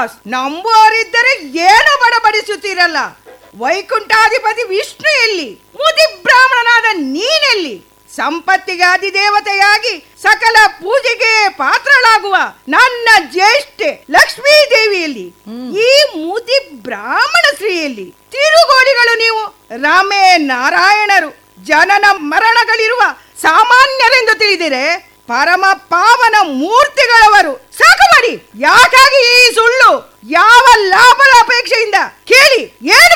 ಶ್ರೀನಿವಾಸ್ ನಂಬುವವರಿದ್ದರೆ ಏನು ಬಡಬಡಿಸುತ್ತೀರಲ್ಲ ವೈಕುಂಠಾಧಿಪತಿ ವಿಷ್ಣು ಎಲ್ಲಿ ಮುದಿ ಬ್ರಾಹ್ಮಣನಾದ ನೀನೆಲ್ಲಿ ಸಂಪತ್ತಿಗೆ ಅಧಿದೇವತೆಯಾಗಿ ಸಕಲ ಪೂಜೆಗೆ ಪಾತ್ರಳಾಗುವ ನನ್ನ ಜ್ಯೇಷ್ಠೆ ಲಕ್ಷ್ಮೀ ದೇವಿಯಲ್ಲಿ ಈ ಮುದಿ ಬ್ರಾಹ್ಮಣ ಸ್ತ್ರೀಯಲ್ಲಿ ತಿರುಗೋಡಿಗಳು ನೀವು ರಾಮೇ ನಾರಾಯಣರು ಜನನ ಮರಣಗಳಿರುವ ಸಾಮಾನ್ಯರೆಂದು ತಿಳಿದಿರೆ ಪರಮ ಪಾವನ ಮೂರ್ತಿಗಳವರು ಸಾಕು ಮಾಡಿ ಯಾಕಾಗಿ ಈ ಸುಳ್ಳು ಯಾವ ಲಾಭದ ಅಪೇಕ್ಷೆಯಿಂದ ಕೇಳಿ ಏನು